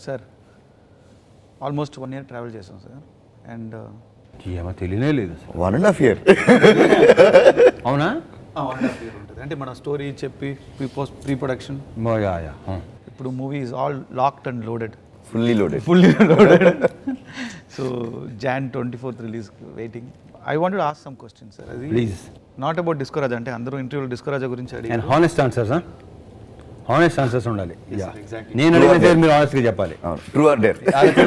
Sir almost one year travel చేసాం sir and ఏమో తెలియనే లేదు అసలు వన్ అండ్ హాఫ్ ఇయర్ అవునా వన్ హాఫ్ ఇయర్ ఉంటుంది అంటే మన స్టోరీ చెప్పి ప్రీ పోస్ట్ ప్రీ ప్రొడక్షన్ ఓ, యా యా ఆ. ఇప్పుడు movie is all locked and loaded fully loaded fully loaded so Jan twenty fourth release waiting I wanted as some question sir అది Please. Not about డిస్కోరాజ్ అంటే అందరూ ఇంటర్వ్యూలో డిస్కోరాజ్ గురించి and అడిగారు honest answers honest answers ఉండాలి Yeah. exactly. నేను అడిగిన పేరు మీరు హానెస్ట్గా చెప్పాలి అవును ట్రూ ఆర్ డేర్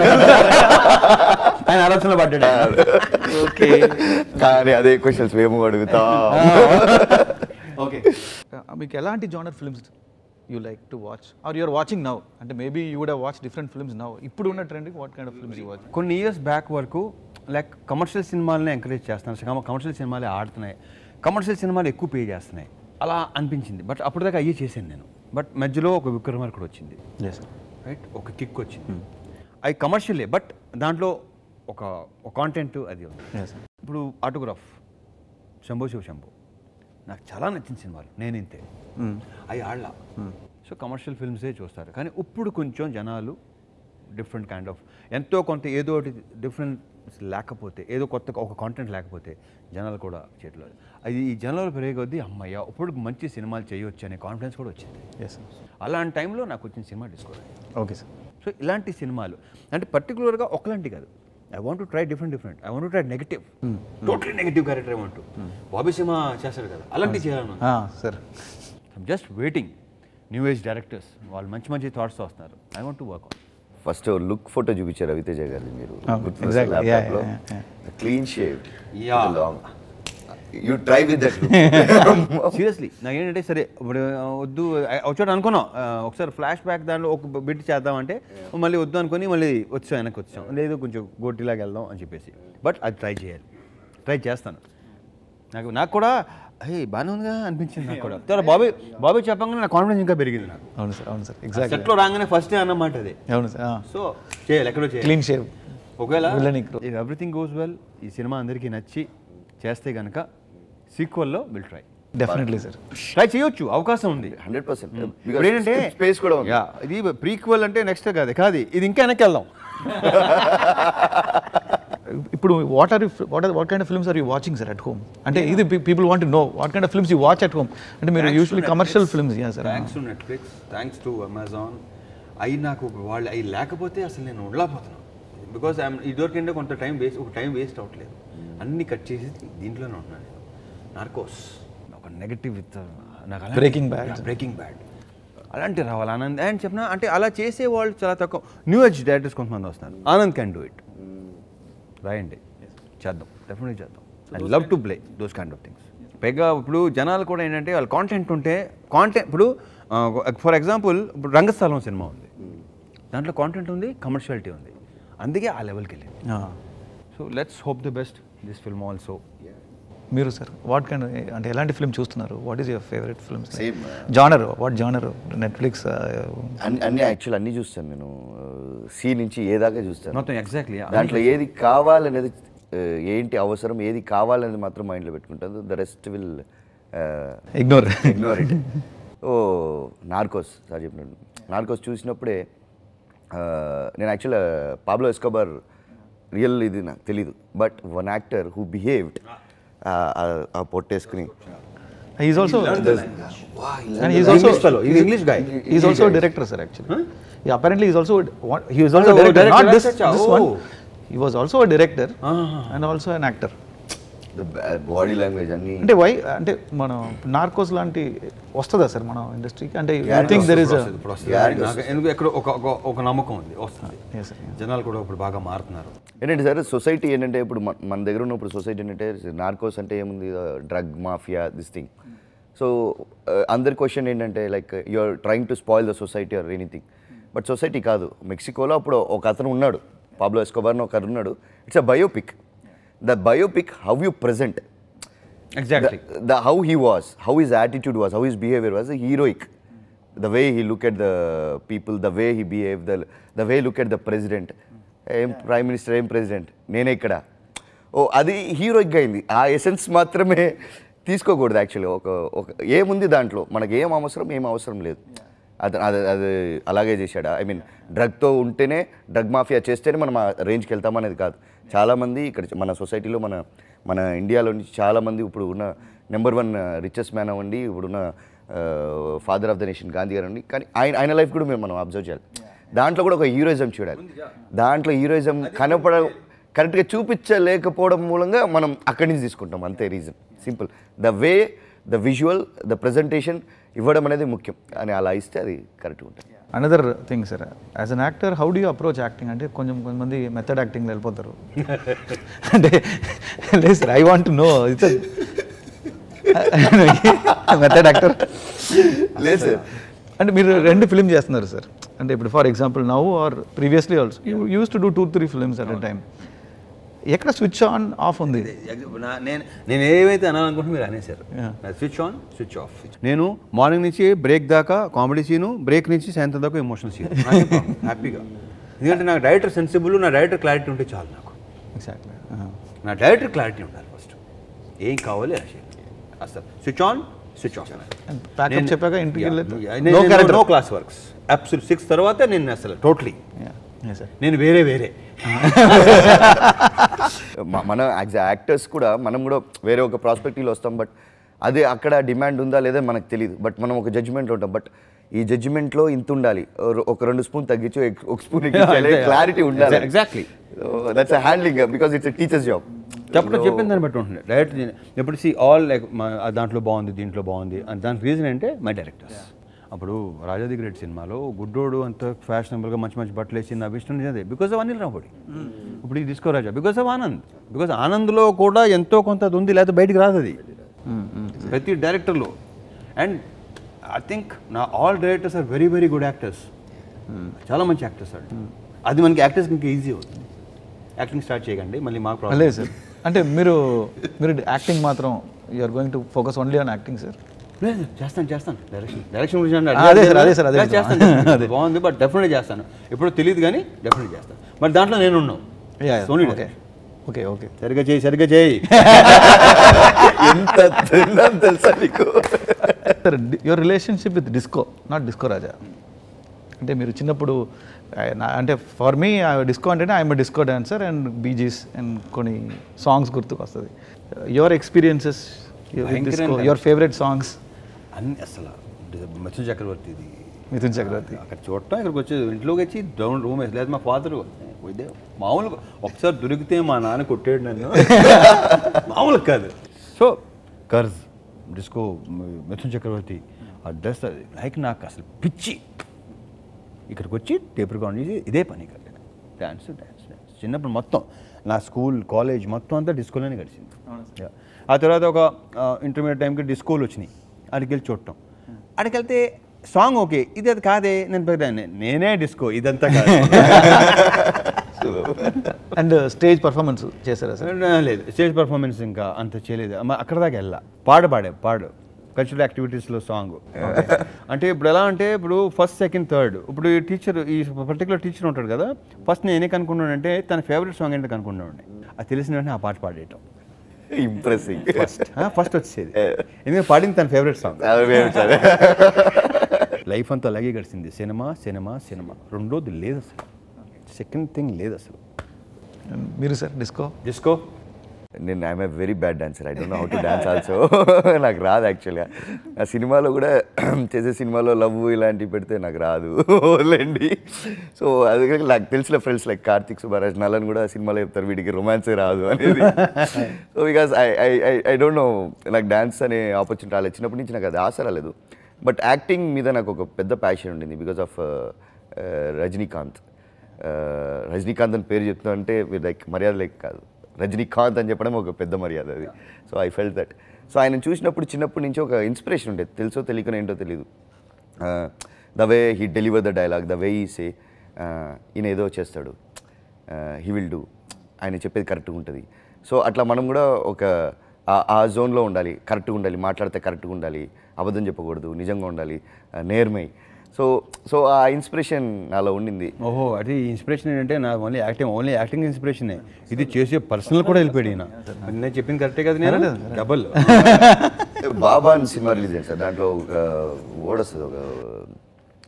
ఆయన ఆలోచనలో పడ్డాడు ఓకే కానీ అదే క్వశ్చన్స్ మేము అడుగుతా ఓకే మీకు ఎలాంటి genre films you like to watch or you're watching now అంటే maybe you would watch different films now ఇప్పుడు ఉన్న ట్రెండ్కి what kind of films you watch కొన్ని ఇయర్స్ బ్యాక్ వరకు లైక్ కమర్షియల్ సినిమాలనే ఎంకరేజ్ చేస్తున్నాను కమర్షియల్ సినిమాలే ఆడుతున్నాయి కమర్షియల్ సినిమాలు ఎక్కువ పే చేస్తున్నాయి అలా అనిపించింది బట్ అప్పటిదాకా అయ్యే చేశాను నేను బట్ మధ్యలో ఒక విక్రమార్కుడు వచ్చింది ఎస్ రైట్ ఒక కిక్ వచ్చింది అవి కమర్షియలే బట్ దాంట్లో ఒక ఒక కాంటెంట్ అది ఉంది ఎస్ ఇప్పుడు ఆటోగ్రాఫ్ శంభో శివ శంభో నాకు చాలా నచ్చిన సినిమాలు నేను ఇంతే అవి ఆడల సో కమర్షియల్ ఫిల్మ్సే చూస్తారు కానీ ఇప్పుడు కొంచెం జనాలు డిఫరెంట్ కైండ్ ఆఫ్ ఎంతో కొంత ఏదో ఒకటి డిఫరెంట్ లేకపోతే ఏదో కొత్త ఒక కాంటెంట్ లేకపోతే జనాలు కూడా చేయట్లేదు అది ఈ జనాలు పెరిగే కొద్దీ అమ్మయ్య ఇప్పుడు మంచి సినిమాలు చేయొచ్చు అనే కాన్ఫిడెన్స్ కూడా వచ్చింది ఎస్ అలాంటి టైంలో నాకు వచ్చిన cinema discover okay sir so ఇలాంటి సినిమాలు అంటే పర్టికులర్గా ఒకలాంటి కాదు I want try different different I want try negative totally negative character I want Bobby cinema చేస్తారు కదా అలాంటివి చేయాలను sir just waiting new age directors వాళ్ళు మంచి మంచి థాట్స్ వస్తున్నారు I want to work on first look photo చూపించారు రవితేజ గారిది మీరు Oh, exactly. Yeah, yeah, yeah, clean shave Yeah. Long you try with that seriously నాకు ఏంటంటే సరే ఇప్పుడు ఆ, వద్దు వచ్చాడు అనుకున్నాం ఆ, ఒకసారి ఫ్లాష్ బ్యాక్ దాంట్లో ఒక బిట్ చేద్దామంటే మళ్ళీ వద్దు అనుకొని మళ్ళీ వచ్చాం వెనక్కి వచ్చాం లేదు కొంచెం గోటిలాగా వెళ్దాం అని చెప్పేసి బట్ అది ట్రై చేయాలి ట్రై చేస్తాను నాకు నాకు కూడా అయ్యి బాగానే ఉందిగా అనిపించింది నాకు కూడా తర్వాత బాబీ బాబీ చెప్పగానే నా కాన్ఫిడెన్స్ ఇంకా పెరిగింది నాకు అవును సార్ అవును సార్ ఎగ్జాక్ట్లీ సెట్లో రాగానే ఫస్ట్ అన్నమాట అది అవును సార్ సో చేయాలి ఎక్కడో చేయాలి క్లీన్ షేవ్ ఒకవేళ Villainic role. Everything goes well ఈ సినిమా అందరికీ నచ్చి చేస్తే కనుక సీక్వల్లో will try definitely sir try చేయొచ్చు అవకాశం ఉంది హండ్రెడ్ పర్సెంట్ ఇప్పుడు ఏంటంటే స్పేస్ కూడా ఉంది యా ఇది ప్రీక్వల్ అంటే నెక్స్ట్ కాదు కాదు ఇది ఇంకా వెనక్కి వెళ్దాం ఇప్పుడు what are what are what kind of films are you watching sir at home అంటే ఇది people want know what kind of films you watch at home అంటే మీరు usually commercial films yeah sir thanks to Netflix thanks to Amazon అవి నాకు వాళ్ళు అవి లేకపోతే అసలు నేను ఉండలేకపోతున్నాను బికాస్ ఐఎమ్ ఇదివరకంటే కొంత టైం వేస్ట్ ఒక టైం వేస్ట్ అవ్వట్లేదు అన్ని కట్ చేసి దీంట్లోనే ఉంటున్నాను నేను నార్కోస్ ఒక నెగటివ్ విత్ నాకు Breaking Bad. బ్రేకింగ్ బ్యాడ్ అలాంటి రావాలి ఆనంద్ అండ్ చెప్పిన అంటే అలా చేసే వాళ్ళు చాలా తక్కువ న్యూ ఏజ్ డైరెక్టర్స్ కొంతమంది వస్తున్నారు ఆనంద్ క్యాన్ డూ ఇట్ రాయండి చేద్దాం డెఫినెట్గా చేద్దాం I love to play those kind of things పైగా ఇప్పుడు జనాలు కూడా ఏంటంటే వాళ్ళ కాంటెంట్ ఉంటే కాంటెంట్ ఇప్పుడు ఫర్ ఎగ్జాంపుల్ ఇప్పుడు రంగస్థలం సినిమా ఉంది దాంట్లో కాంటెంట్ ఉంది కమర్షియాలిటీ ఉంది అందుకే ఆ లెవెల్కి వెళ్ళింది so let's hope the best this film also మీరు సార్ వాట్ కైండ్ అంటే ఎలాంటి ఫిల్మ్ చూస్తున్నారు what is your favourite films Same. Genre what genre Netflix అన్ని అన్ని యాక్చువల్ అన్ని చూస్తాను నేను సి నుంచి ఏ దాకా చూస్తాను మొత్తం ఎగ్జాక్ట్లీ దాంట్లో ఏది కావాలనేది ఆ, ఏంటి అవసరం ఏది కావాలనేది మాత్రం మైండ్లో పెట్టుకుంటాను the rest will ignore ignore it oh Narcos sir చెప్పినట్టు నార్కోస్ చూసినప్పుడే ఆ, నేను యాక్చువల్ పాబ్లో ఎస్కోబార్ రియల్ ఇది నాకు తెలీదు but one actor who behaved ఆ పొట్టేసుకుని is also and he's English also fellow. He's English guy. He's also a director, sir. Actually, yeah. Apparently, he's also one- he was also Oh, a director. director, Not this acha, acha. this Oh. one. He was also a director Ah. and also an actor. Body language అన్ని అంటే why అంటే మనం Narcos లాంటి వస్తుందా sir మన ఇండస్ట్రీకి అంటే I Yeah, think there is ఇప్పుడు వస్తుంది నాకు ఎందుకు ఎక్కడ ఒక ఒక- ఒక నమ్మకం ఉంది వస్తుంది sir, జనాలు కూడా ఇప్పుడు బాగా మారుతున్నారు ఏంటంటే సార్ సొసైటీ ఏంటంటే ఇప్పుడు మన- మన దగ్గర ఉన్నప్పుడు సొసైటీ ఏంటంటే నార్కోస్ అంటే ఏముంది drug mafia this thing so అందరి క్వశ్చన్ ఏంటంటే like you're trying to spoil the society or anything but society కాదు మెక్సికోలో అప్పుడు ఒక అతను ఉన్నాడు పాబ్లో ఎస్కోబార్ ఒక అతను ఉన్నాడు it's a biopic the biopic how you present exactly the, the how he was, how his attitude was, how his behavior was, heroic. The way he looked at the people, the way he behaved, the, the way he looked at the president. ఏం prime minister ఏం president నేనే ఇక్కడ ఓ అది హీరోయిక్గా అయింది ఆ essence మాత్రమే తీసుకోకూడదు actually ఒక ఒక ఏముంది దాంట్లో మనకి ఏం అవసరం ఏం అవసరం లేదు అతను అది అది అలాగే చేశాడా ఐ మీన్ డ్రగ్తో ఉంటేనే డ్రగ్ మాఫియా చేస్తేనే మనం ఆ రేంజ్కి వెళ్తామనేది కాదు చాలామంది ఇక్కడ మన సొసైటీలో మన మన ఇండియాలో నుంచి చాలామంది ఇప్పుడు ఉన్న నెంబర్ వన్ రిచెస్ట్ మ్యాన్ అవ్వండి ఇప్పుడున్న father of the nation Gandhi గారు అండి కానీ ఆయన ఆయన లైఫ్ కూడా మేము మనం అబ్జర్వ్ చేయాలి దాంట్లో కూడా ఒక హీరోయిజం చూడాలి దాంట్లో హీరోయిజం కనపడ కరెక్ట్గా చూపించలేకపోవడం మూలంగా మనం అక్కడి నుంచి తీసుకుంటాం అంతే reason simple the way the visual the presentation ఇవ్వడం అనేది ముఖ్యం అని అలా ఇస్తే అది కరెక్ట్గా ఉంటుంది another thing sir as an actor how do approach acting అంటే కొంచెం కొంతమంది మెథడ్ యాక్టింగ్లో వెళ్ళిపోతారు అంటే లేదు sir I want know it's method actor లేదు సార్ అంటే మీరు రెండు ఫిలిం చేస్తున్నారు సార్ అంటే ఇప్పుడు for example now are previously also you use to do two three films at a time ఎక్కడ స్విచ్ ఆన్ ఆఫ్ ఉంది నా- నేను నేను ఏవైతే అనాలనుకుంటున్నా మీరు అనేసారు Yeah. Switch on switch off నేను మార్నింగ్ నుంచి బ్రేక్ దాకా కామెడీ సీను బ్రేక్ నుంచి సాయంత్రం దాకా ఎమోషనల్ సీన్ హ్యాపీగా ఎందుకంటే నాకు డైరెక్టర్ సెన్సిబుల్ నా డైరెక్టర్ క్లారిటీ ఉంటే చాలు నాకు ఎగ్జాక్ట్లీ నా డైరెక్టర్ క్లారిటీ ఉండాలి ఫస్ట్ ఏం కావాలి అసలు switch on switch off pack up చెప్పాక ఇంటికి వెళ్ళి no class works absolute six తర్వాత నేను అసలు టోటలీ సార్ నేను వేరే వేరే మ- మన యాజ్ యాక్టర్స్ కూడా మనం కూడా వేరే ఒక ప్రాస్పెక్టివ్లో వస్తాం బట్ అదే అక్కడ డిమాండ్ ఉందా లేదా మనకు తెలియదు బట్ మనం ఒక జడ్జిమెంట్లో ఉంటాం బట్ ఈ జడ్జిమెంట్లో ఇంత ఉండాలి ఓ- ఒక రెండు స్పూన్ తగ్గించి ఒక- ఒక స్పూన్ క్లారిటీ ఉండాలి Exactly. That's handling because it's teachers job చెప్పడం చెప్పిన దాన్ని బట్టి ఉంటుంది డైరెక్ట్ ఎప్పుడు సి ఆల్ లైక్ దాంట్లో బాగుంది దీంట్లో బాగుంది అని దానికి రీజన్ అంటే మై డైరెక్టర్స్ అప్పుడు రాజాది గ్రేట్ సినిమాలో గుడ్డోడు అంత ఫ్యాషనబుల్గా మంచి మంచి బట్టలు వేసి నా ఇష్టం అదే బికాస్ ఆఫ్ అనిల్ రావుడి ఇప్పుడు ఈ Disco Raja because of Anand because ఆనంద్లో కూడా ఎంతో కొంత అది ఉంది లేకపోతే బయటికి రాదు అది ప్రతి డైరెక్టర్లో అండ్ ఐ థింక్ నా all directors are very very good actors చాలా మంచి యాక్టర్స్ అండి అది మనకి యాక్టర్స్కి ఇంకా ఈజీ అవుతుంది యాక్టింగ్ స్టార్ట్ చేయకండి మళ్ళీ మాకు ప్రాబ్లం లేదు సార్ అంటే మీరు మీరు యాక్టింగ్ మాత్రం you're going to focus only on acting sir లేదు చేస్తాను చేస్తాను డైరెక్షన్ డైరెక్షన్ గురించి అంటే ఆ, అదే సార్, అదే సార్, అదే లేదు, సార్. చేస్తాను చేస్తాను. బాగుంది బట్ డెఫినెట్గా చేస్తాను ఇప్పుడు తెలియదు కానీ డెఫినెట్గా చేస్తాను మరి దాంట్లో నేను ఉన్నాను సోనీ ఓకే ఓకే ఓకే సరిగ్గా చేయి సరిగ్గా చేయి ఎంత తిన్నాం తెలుసా నీకు sir your relationship with disco not Disco Raja అంటే మీరు చిన్నప్పుడు ఆ, నా- అంటే ఫర్ మీ డిస్కో అంటేనే I am disco dancer and Bee Gees and కొన్ని సాంగ్స్ గుర్తుకు వస్తుంది యువర్ ఎక్స్పీరియన్సెస్ డిస్కో భయంకరంగా. యువర్ ఫేవరెట్ సాంగ్స్ అన్ని అసలు మత్స్య చక్రవర్తిది మిథున్ చక్రవర్తి అక్కడ చూడటం ఇక్కడికి వచ్చి ఇంట్లోకి వచ్చి డౌన్ రూమ్ వేసి లేదు మా ఫాదర్ ఇదే మామూలుగా ఒకసారి దొరికితే మా నాన్న కొట్టాడు నన్ను మామూలు కాదు సో కర్జ్ డిస్కో మిథున్ చక్రవర్తి ఆ డ్రెస్ అది లైక్ నాకు అసలు పిచ్చి ఇక్కడికి వచ్చి టేప్ రికార్డ్ చేసి ఇదే పని ఇక్కడ డ్యాన్స్ డ్యాన్స్ డ్యాన్స్ చిన్నప్పుడు మొత్తం నా స్కూల్ కాలేజ్ మొత్తం అంతా డిస్కోలోనే గడిచింది Yeah. ఆ తర్వాత ఒక ఇంటర్మీడియట్ టైంకి డిస్కోలు వచ్చినాయి అక్కడికి వెళ్ళి చూడటం అక్కడికి వెళ్తే సాంగ్ ఓకే ఇది అది కాదే నేను పెద్ద నేనే డిస్కో ఇదంతా కాదు అండ్ స్టేజ్ పర్ఫార్మెన్స్ చేశారా సార్ లేదు స్టేజ్ పర్ఫార్మెన్స్ ఇంకా అంత చేయలేదు అమ్మ అక్కడ దాకా వెళ్ళా పాడు పాడే పాడు కల్చరల్ యాక్టివిటీస్లో సాంగ్ అంటే ఇప్పుడు ఎలా అంటే ఇప్పుడు ఫస్ట్ సెకండ్ థర్డ్ ఇప్పుడు ఈ టీచర్ ఈ పర్టికులర్ టీచర్ ఉంటాడు కదా ఫస్ట్ నేను ఏం కనుక్కున్నానంటే తన ఫేవరెట్ సాంగ్ ఏంటో కనుక్కున్నాను అది తెలిసిన వెంటనే ఆ పాట పాడేయటం ఇంప్రెసింగ్ ఫస్ట్ ఫస్ట్ వచ్చేది ఎందుకంటే పాడింది తన ఫేవరెట్ సాంగ్ లైఫ్ అంతా అలాగే గడిచింది సినిమా సినిమా సినిమా రెండోది లేదు అసలు సెకండ్ థింగ్ లేదు అసలు And మీరు సార్ డిస్కో డిస్కో నేను I'm a very bad dancer I don't know how to dance also నాకు రాదు యాక్చువల్గా ఆ సినిమాలో కూడా చేసే సినిమాలో లవ్ ఇలాంటివి పెడితే నాకు రాదు వదిలేండి సో అది కాక నాకు తెలిసిన ఫ్రెండ్స్ లైక్ కార్తిక్ సుబ్బారాజ్ నల్లన్ కూడా సినిమాలో చెప్తారు వీడికి రొమాన్సే రాదు అనేది so because I I I I don't know నాకు డాన్స్ అనే ఆపర్చునిటీ రాలేదు చిన్నప్పటి నుంచి నాకు అది ఆశ రాలేదు బట్ యాక్టింగ్ మీద నాకు ఒక పెద్ద ప్యాషన్ ఉండింది because of Rajinikanth Uh, Rajinikanth అని పేరు చెప్తున్నా అంటే మీరు లైక్ మర్యాద లైక్ కాదు రజనీకాంత్ అని చెప్పడం ఒక పెద్ద మర్యాద అది so I felt that so ఆయన చూసినప్పుడు చిన్నప్పటి నుంచి ఒక ఇన్స్పిరేషన్ ఉండేది తెలుసో తెలియకనో ఏంటో తెలియదు the way he deliver the dialogue the way he say ఈయన ఏదో చేస్తాడు హీ విల్ డూ ఆయన చెప్పేది కరెక్ట్గా ఉంటుంది సో అట్లా మనం కూడా ఒక ఆ- ఆ జోన్లో ఉండాలి కరెక్ట్గా ఉండాలి మాట్లాడితే కరెక్ట్గా ఉండాలి అబద్ధం చెప్పకూడదు నిజంగా ఉండాలి ఆ, నేర్మై సో సో ఆ ఇన్స్పిరేషన్ నాలో ఉండింది ఓహో అది ఇన్స్పిరేషన్ ఏంటంటే నా ఓన్లీ యాక్టింగ్ ఓన్లీ యాక్టింగ్ ఇన్స్పిరేషనే ఇది చేసే పర్సనల్ కూడా వెళ్ళిపోయాడు ఈయన నేను చెప్పింది కరెక్టే కదా నేను డబల్ బాబా అని సినిమా రిలీజ్ అయింది సార్ దాంట్లో ఒక వర్డ్ వస్తుంది ఒక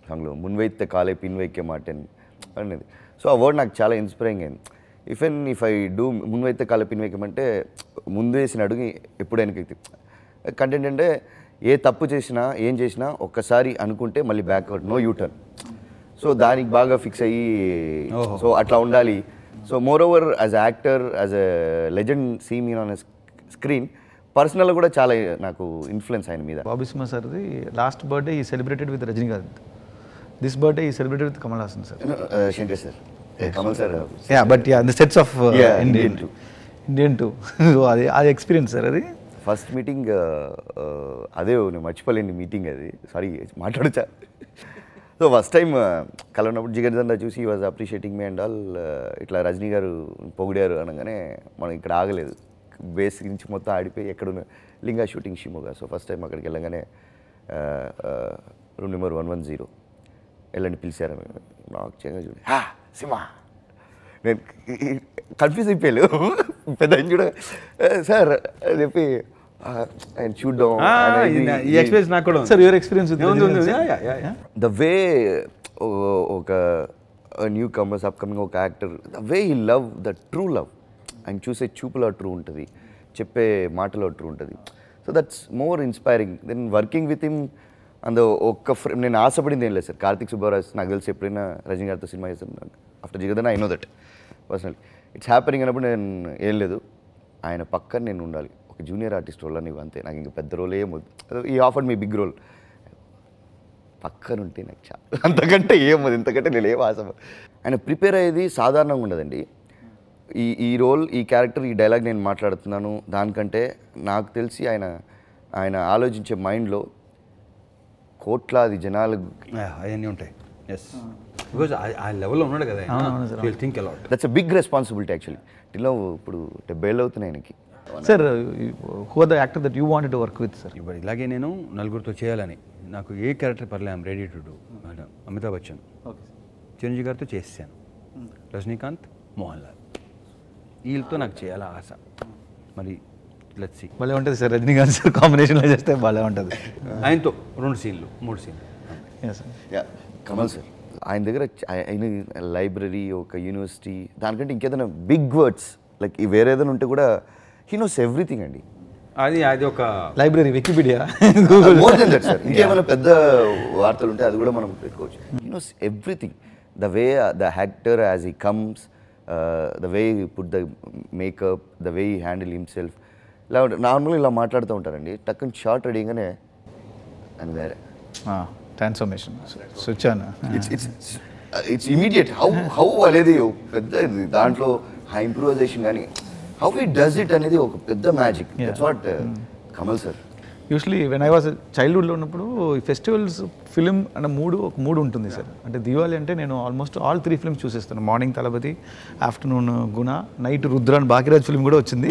సాంగ్లో మున్వైతే కాలే పిన్ వైకే మాట అనేది సో ఆ వర్డ్ నాకు చాలా ఇన్స్పైరింగ్ అయింది ఇఫ్ ఎన్ ఇఫ్ ఐ డూ మున్వైతే కాలే పిన్ వైకమంటే ముందు వేసిన అడుగు ఎప్పుడు వెనక్కి కంటెంట్ అంటే ఏ తప్పు చేసినా ఏం చేసినా ఒక్కసారి అనుకుంటే మళ్ళీ బ్యాక్వర్డ్ నో యూటర్న్ సో దానికి బాగా ఫిక్స్ అయ్యి సో అట్లా ఉండాలి so moreover as actor as a legend see mean on screen personal కూడా చాలా నాకు ఇన్ఫ్లుయెన్స్ ఆయన మీద బాబీ సింహ సార్ది last birthday he celebrated with Rajinikanth this birthday he celebrated with Kamal Haasan sir Shankar sir Kamal sir yeah but yeah the sets of Yeah, Indian Indian too. Indian too అది అది experience sir అది first meeting అదే నేను మర్చిపోలేని మీటింగ్ అది సారీ మాట్లాడచ్చా సో ఫస్ట్ టైం కలవనప్పుడు జిగర్దండ చూసి was appreciating me and all ఇట్లా రజనీ గారు పొగిడారు అనగానే మనం ఇక్కడ ఆగలేదు బేస్ నుంచి మొత్తం ఆడిపోయి ఎక్కడ ఉన్న Lingaa shooting Shimoga so first time అక్కడికి వెళ్ళగానే room number one one zero వెళ్ళండి పిలిచారు నాకు చేయగా చూడండి హా సిమా నేను కన్ఫ్యూజ్ అయిపోయాను పెద్ద ఆయన చూడ సార్ అని చెప్పి "ఆ, ఆయన చూడడం ఆ, అనేది, ఇది నా- ఈ ఎక్స్పీరియన్స్ నాకు కూడా ఉంది. సార్ యువర్ ఎక్స్పీరియన్స్ విత్ ఉంది, ఉంది, ఉంది. Yeah, yeah, yeah. The way ఒక న్యూ కమర్స్ అప్కమింగ్ ఒక యాక్టర్ ద వే ఈ లవ్ ద ట్రూ లవ్ ఆయన చూసే చూపులో ట్రూ ఉంటుంది చెప్పే మాటలో ట్రూ ఉంటుంది so that's more inspiring than working with him అంద ఒక్క ఫ్రె నేను ఆశపడింది ఏం లేదు సార్ కార్తిక్ సుబ్బారాజ్ నాకు తెలిసి ఎప్పుడైనా రజనీ గారితో సినిమా చేస్తాను ఆఫ్టర్ జిగదన్ I know that personal it's happening అన్నప్పుడు నేను ఏం లేదు ఆయన పక్కన నేను ఉండాలి ఒక జూనియర్ ఆర్టిస్ట్ వల్ల నీవు అంతే నాకు ఇంకా పెద్ద రోల్ ఏమొద్దు ఈ ఆఫర్ మీ బిగ్ రోల్ పక్కనుంటే నాకు చాలా అంతకంటే ఏమది ఇంతకంటే నేను ఏం ఆశ ఆయన ప్రిపేర్ అయ్యేది సాధారణంగా ఉండదండి ఈ ఈ రోల్ ఈ క్యారెక్టర్ ఈ డైలాగ్ నేను మాట్లాడుతున్నాను దానికంటే నాకు తెలిసి ఆయన ఆయన ఆలోచించే మైండ్లో కోట్లాది జనాలు అవన్నీ ఉంటాయి ఎస్ బికాజ్ ఆ లెవెల్లో ఉన్నాడు కదా will think a lot that's a big responsibility actually దీనిలో ఇప్పుడు డెబ్బై ఏళ్ళు అవుతున్నాయి ఆయనకి sir who are the actor that you wanted to work with sir ఇప్పుడు ఇలాగే నేను నలుగురితో చేయాలని నాకు ఏ క్యారెక్టర్ పర్లే I'm ready to do Amitabh Bachchan Chiranjeevi గారితో చేసాను రజనీకాంత్ మోహన్ లాల్ వీళ్ళతో నాకు చేయాల ఆశ మరి లెట్స్ సి భలే ఉంటుంది సార్ రజనీకాంత్ సార్ కాంబినేషన్లో చేస్తే భలే ఉంటుంది ఆయనతో రెండు సీన్లు మూడు సీన్లు Yes, sir. Yeah Kamal sir ఆయన దగ్గర చ- ఆయ- ఆయన లైబ్రరీ ఒక యూనివర్సిటీ దానికంటే ఇంకేదైనా బిగ్ వర్డ్స్ లైక్ వేరే ఏదైనా ఉంటే కూడా హీ నోస్ ఎవ్రీథింగ్ అండి అది అది ఒక library Wikipedia more than that sir ఇంకేమైనా పెద్ద వార్తలు ఉంటే అది కూడా మనం పెట్టుకోవచ్చు he knows everything the way the actor as he comes the way put the makeup the way he handle himself ఇలా నార్మల్గా ఇలా మాట్లాడుతూ ఉంటారండి టక్కుని షార్ట్ రెడీగానే అని వేరే transformation switch on it's it's it's immediate how how అనేది ఒక పెద్ద ఇది. దాంట్లో ఆ ఇంప్రూవైజేషన్ కానీ హౌ ఇట్ డస్ ఇట్ అనేది ఒక పెద్ద magic that's what Kamal sir usually when I was చైల్డ్హుడ్లో ఉన్నప్పుడు ఈ ఫెస్టివల్స్ ఫిలిం అనే మూడు ఒక మూడు ఉంటుంది సార్ అంటే దివాళి అంటే నేను ఆల్మోస్ట్ ఆల్ త్రీ ఫిల్మ్స్ చూసేస్తాను morning Thalapathi afternoon Guna night Rudra అని బాకిరాజ్ ఫిల్మ్ కూడా వచ్చింది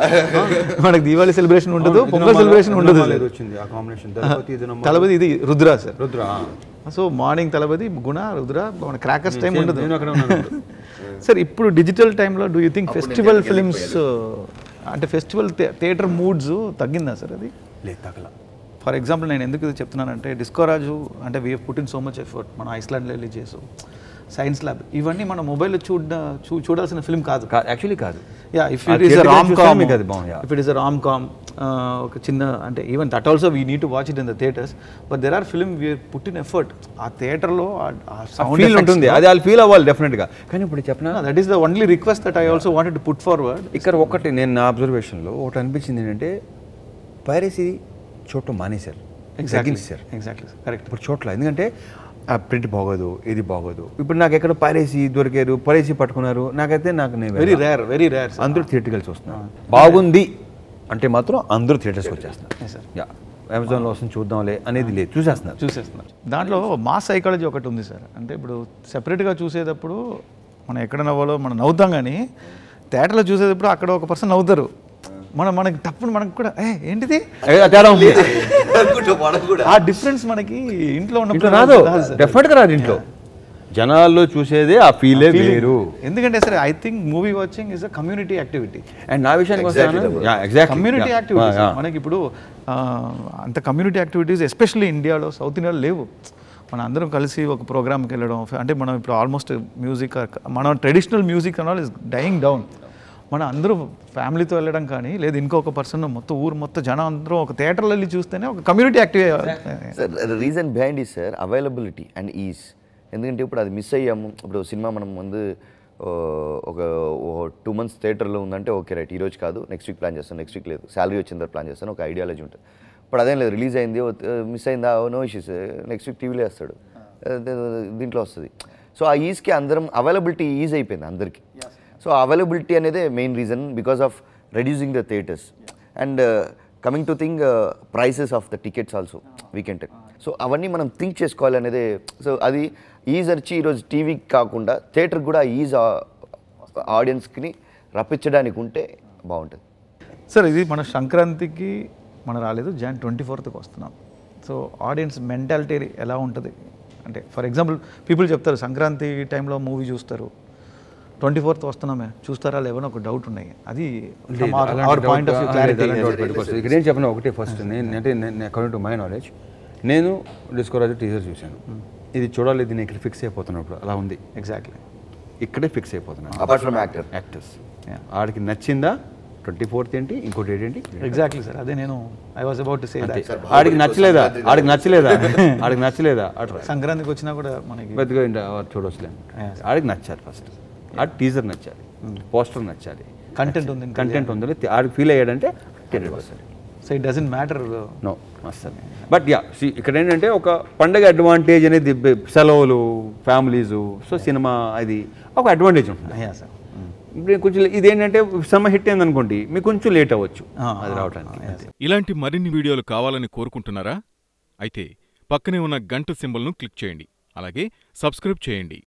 మనకి దివాళి సెలబ్రేషన్ ఉండదు పొంగల్ సెలబ్రేషన్ ఉండదు లేదు వచ్చింది ఆ కాంబినేషన్ దళపతి ఇది నమ్మ- తలపతి ఇది Rudra sir Rudra so morning Thalapathi Guna Rudra మన క్రాకర్స్ టైం ఉండదు నేను అక్కడ ఉన్నాను సార్ ఇప్పుడు డిజిటల్ టైంలో do you think festival films అంటే ఫెస్టివల్ థియేటర్ మూడ్స్ తగ్గిందా సార్ అది లేదు తగల ఫర్ ఎగ్జాంపుల్ నేను ఎందుకు ఇది చెప్తున్నానంటే డిస్కోరాజు అంటే we put in so much effort మన ఐస్లాండ్లో వెళ్ళి చేసు సైన్స్ ల్యాబ్ ఇవన్నీ మన మొబైల్లో చూడ చూ చూడాల్సిన ఫిల్మ్ కాదు యాక్చువల్లీ కాదు yeah if ah it is theatre rom చూస్తేనే కామ్ మీకు అది బాగుంది, yeah. If it is rom com ఒక చిన్న అంటే even that also we need to watch it in the theatres but there are film we put in effort ఆ థియేటర్లో feel ఉంటుంది అది వాళ్ళు ఫీల్ అవ్వాలి డెఫినెట్గా కానీ ఇప్పుడు చెప్పిన that is the only request that I also wanted to put forward ఇక్కడ ఒకటి నేను నా అబ్జర్వేషన్లో ఒకటి అనిపించింది ఏంటంటే పైరసీ చూడటం మానేశారు తగ్గించారు ఎగ్జాక్ట్లీ కరెక్ట్ ఇప్పుడు చోట్ల ఎందుకంటే ఆ ప్రింట్ బాగోదు ఇది బాగోదు ఇప్పుడు నాకు ఎక్కడ పైరసీ దొరికారు పైరసీ పట్టుకున్నారు నాకైతే నాకు నేను వెరీ రేర్ వెరీ రేర్ అందరూ థియేటర్కి చూస్తున్నారు బాగుంది అంటే మాత్రం అందరూ థియేటర్స్కి వచ్చేస్తున్నారు యా అమెజాన్లో వస్తుంది చూద్దాంలే అనేది లేదు చూసేస్తున్నారు చూసేస్తున్నారు దాంట్లో మాస్ సైకాలజీ ఒకటి ఉంది సార్ అంటే ఇప్పుడు సెపరేట్గా చూసేటప్పుడు మనం ఎక్కడ నవ్వాలో మనం నవ్వుతాం కానీ థియేటర్లో చూసేటప్పుడు అక్కడ ఒక పర్సన్ నవ్వుతారు మనం మనకి తప్పుడు మనకు కూడా ఏ ఏంటిది ఏ, తేడా ఉంది ఆ డిఫరెన్స్ మనకి ఇంట్లో ఇంట్లో ఉన్నప్పుడు రాదు రాదు సార్. డెఫినెట్గా రాదు ఇంట్లో జనాల్లో చూసేదే ఆ ఫీలే వేరు ఎందుకంటే sir I think movie watching is a community activity and నా విషయానికి వస్తాను ఎగ్జాక్ట్ కమ్యూనిటీ యాక్టివిటీస్ మనకి ఇప్పుడు ఆ, అంత కమ్యూనిటీ యాక్టివిటీస్ ఎస్పెషల్లీ ఇండియాలో సౌత్ ఇండియాలో లేవు మన అందరం కలిసి ఒక ప్రోగ్రామ్కి వెళ్ళడం అంటే మనం ఇప్పుడు ఆల్మోస్ట్ మ్యూజిక్ మన ట్రెడిషనల్ మ్యూజిక్ అన్న ఇస్ డైయింగ్ డౌన్ మన అందరూ ఫ్యామిలీతో వెళ్ళడం కానీ లేదు ఇంకొక పర్సన్ మొత్తం ఊరు మొత్తం జనం అందరూ ఒక థియేటర్లో వెళ్ళి చూస్తేనే ఒక community active sir reason behind ఈ సార్ అవైలబిలిటీ అండ్ ఈజ్ ఎందుకంటే ఇప్పుడు అది మిస్ అయ్యాము ఇప్పుడు సినిమా మనం ముందు ఓ, ఒక టూ మంత్స్ థియేటర్లో ఉందంటే ఓకే రైట్ ఈ రోజు కాదు నెక్స్ట్ వీక్ ప్లాన్ చేస్తాను నెక్స్ట్ వీక్ లేదు శాలరీ వచ్చిన తర్వాత ప్లాన్ చేస్తాను ఒక ఐడియాలజీ ఉంటుంది ఇప్పుడు అదేం లేదు రిలీజ్ అయింది మిస్ అయిందా నో ఇష్యూస్ నెక్స్ట్ వీక్ టీవీలో వేస్తాడు దీంట్లో వస్తుంది సో ఆ ఈజ్కి అందరం అవైలబిలిటీ ఈజ్ అయిపోయింది అందరికీ సో అవైలబిలిటీ అనేదే main reason because of reducing the theatres and coming to thing prices of the tickets also weekend so అవన్నీ మనం థింక్ చేసుకోవాలి అనేది సో అది ఈజ్ వచ్చి ఈరోజు టీవీకి కాకుండా థియేటర్కి కూడా ఈజ్ ఆడియన్స్కి రప్పించడానికి ఉంటే బాగుంటుంది సార్ ఇది మన సంక్రాంతికి మనం రాలేదు జాన్ ట్వంటీ ఫోర్త్కి వస్తున్నాం సో ఆడియన్స్ మెంటాలిటీ ఎలా ఉంటుంది అంటే ఫర్ ఎగ్జాంపుల్ పీపుల్ చెప్తారు సంక్రాంతి టైంలో మూవీ చూస్తారు ట్వంటీ ఫోర్త్ వస్తున్నామే చూస్తారా లేవని ఒక డౌట్ ఉన్నాయి అది our point of view clarity ఇక్కడ ఏం చెప్పిన ఒకటే ఫస్ట్ నేను అంటే అకార్డింగ్ టు మై నాలెడ్జ్ నేను డిస్కోరాజు టీజర్ చూశాను ఇది చూడాలి ఇది నేను ఇక్కడ ఫిక్స్ అయిపోతున్నప్పుడు అలా ఉంది ఎగ్జాక్ట్లీ ఇక్కడే ఫిక్స్ అయిపోతున్నాను అపార్ట్ ఫ్రమ్ యాక్టర్ యాక్టర్స్ ఆడికి నచ్చిందా ట్వంటీ ఫోర్త్ ఏంటి ఇంకో డేట్ ఏంటి ఎగ్జాక్ట్లీ సార్ అదే నేను I was about to say అంతే. దట్ ఆడికి నచ్చలేదా ఆడికి నచ్చలేదా ఆడికి నచ్చలేదా అట్లా సంక్రాంతికి వచ్చినా కూడా మనకి పెద్దగా ఇంట చూడొచ్చులే ఆడికి నచ్చాలి ఫస్ట్ ఆ టీజర్ నచ్చాలి పోస్టర్ నచ్చాలి కంటెంట్ ఉంది కంటెంట్ ఉందని ఆడికి ఫీల్ అయ్యాడంటే టికెట్ వస్తుంది so it doesn't matter no అస్సలు బట్ యా ఇక్కడ ఏంటంటే ఒక పండగ అడ్వాంటేజ్ అనేది బె- సెలవులు ఫ్యామిలీసు సో సినిమా అది ఒక అడ్వాంటేజ్ ఉంటుంది యా సార్ ఇప్పుడు కొంచెం ఇదేంటంటే సినిమా హిట్ అయింది అనుకోండి మీకు కొంచెం లేట్ అవ్వచ్చు అది రావడానికి అంతే. ఇలాంటి మరిన్ని వీడియోలు కావాలని కోరుకుంటున్నారా అయితే పక్కనే ఉన్న గంట సింబల్ను క్లిక్ చేయండి అలాగే సబ్స్క్రైబ్ చేయండి